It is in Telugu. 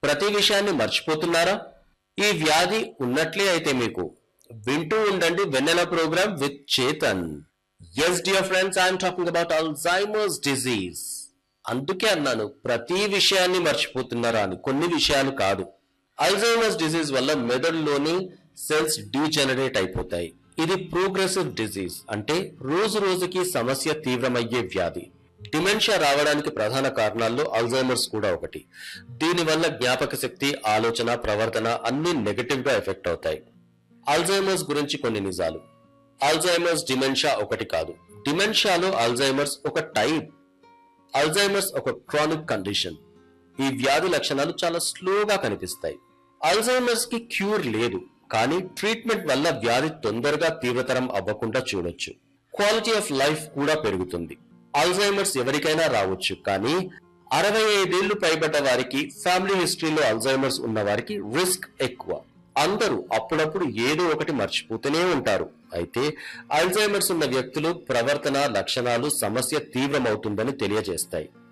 ప్రతి విషయాన్ని మర్చిపోతున్నారా ఈ వ్యాధి ఉన్నట్లే అయితే మీకు వింటూ ఉండండి Vennela program with Chetan S dear friends I'm talking about Alzheimer's disease అందుకే అన్నాను ప్రతి విషయాన్ని మర్చిపోతున్నారా అని కొన్ని విషయాలు కాదు అల్జైమర్స్ డిజీజ్ వల్ల మెదడులోని సెల్స్ డీజనరేట్ అయిపోతాయి ఇది ప్రోగ్రెసివ్ డిజీజ్ అంటే రోజు రోజుకి సమస్య తీవ్రమయ్యే వ్యాధి డిమెన్షియా రావడానికి ప్రధాన కారణాల్లో అల్జైమర్స్ కూడా ఒకటి దీనివల్ల జ్ఞాపక శక్తి ఆలోచన ప్రవర్తన అన్ని నెగటివ్ గా ఎఫెక్ట్ అవుతాయి అల్జైమర్స్ గురించి కొన్ని నిజాలు అల్జైమర్స్ డిమెన్షియా ఒకటి కాదు డిమెన్షియాలో అల్జైమర్స్ ఒక టైప్ అల్జైమర్స్ ఒక క్రానిక్ కండిషన్ ఈ వ్యాధి లక్షణాలు చాలా స్లోగా కనిపిస్తాయి అల్జైమర్స్ కి క్యూర్ లేదు కానీ ట్రీట్మెంట్ వల్ల వ్యాధి తొందరగా తీవ్రతరం అవ్వకుండా చూడొచ్చు క్వాలిటీ ఆఫ్ లైఫ్ కూడా పెరుగుతుంది అల్జైమర్స్ ఎవరికైనా రావచ్చు కానీ అరవై ఐదేళ్లు పైబడ్డ వారికి ఫ్యామిలీ హిస్టరీలో అల్జైమర్స్ ఉన్న వారికి రిస్క్ ఎక్కువ అందరూ అప్పుడప్పుడు ఏదో ఒకటి మర్చిపోతూనే ఉంటారు అయితే అల్జైమర్స్ ఉన్న వ్యక్తులు ప్రవర్తన లక్షణాలు సమస్య తీవ్రమవుతుందని తెలియజేస్తాయి